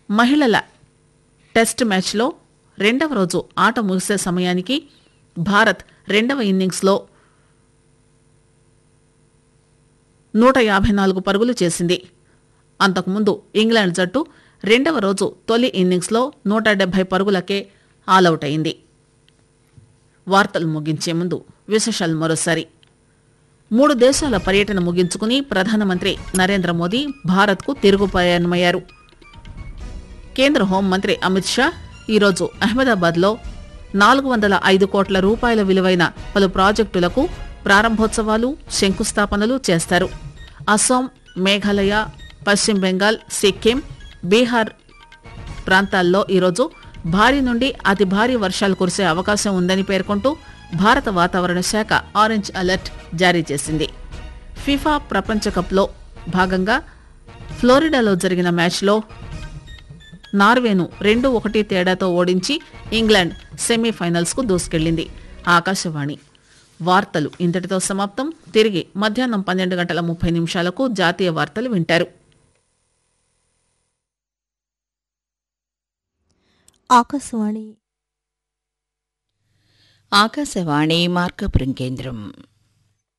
మహిళల టెస్ట్ మ్యాచ్లో రెండవ రోజు ఆట ముగిసే సమయానికి భారత్ రెండవ ఇన్నింగ్స్లో నూట యాభై నాలుగు పరుగులు చేసింది అంతకుముందు ఇంగ్లాండ్ జట్టు రెండవ రోజు తొలి ఇన్నింగ్స్లో నూట డెబ్బై పరుగులకే ఆలౌట్ అయింది వార్తలు ముగించే ముందు విశేషాలు మరోసారి మూడు దేశాల పర్యటన ముగించుకుని ప్రధానమంత్రి నరేంద్ర మోదీ భారత్కు తిరుగు ప్రయాణమయ్యారు కేంద్ర హోంమంత్రి అమిత్ షా ఈరోజు అహ్మదాబాద్లో నాలుగు వందల ఐదు కోట్ల రూపాయల విలువైన పలు ప్రాజెక్టులకు ప్రారంభోత్సవాలు శంకుస్థాపనలు చేస్తారు అస్సాం మేఘాలయ పశ్చిమ బెంగాల్ సిక్కిం బీహార్ ప్రాంతాల్లో ఈరోజు భారీ నుండి అతి భారీ వర్షాలు కురిసే అవకాశం ఉందని పేర్కొంటూ భారత వాతావరణ శాఖ ఆరెంజ్ అలర్ట్ జారీ చేసింది ఫిఫా ప్రపంచ కప్లో భాగంగా ఫ్లోరిడాలో జరిగిన మ్యాచ్లో నార్వేను రెండు ఒకటి తేడాతో ఓడించి ఇంగ్లాండ్ సెమీఫైనల్స్కు దూసుకెళ్లింది ఆకాశవాణి వార్తలు ఇంతటితో సమాప్తం తిరిగి మధ్యాహ్నం పన్నెండు గంటల ముప్పై నిమిషాలకు జాతీయ వార్తలు వింటారు ఆకాశవాణి ఆకాశవాణి మార్కపురం కేంద్రం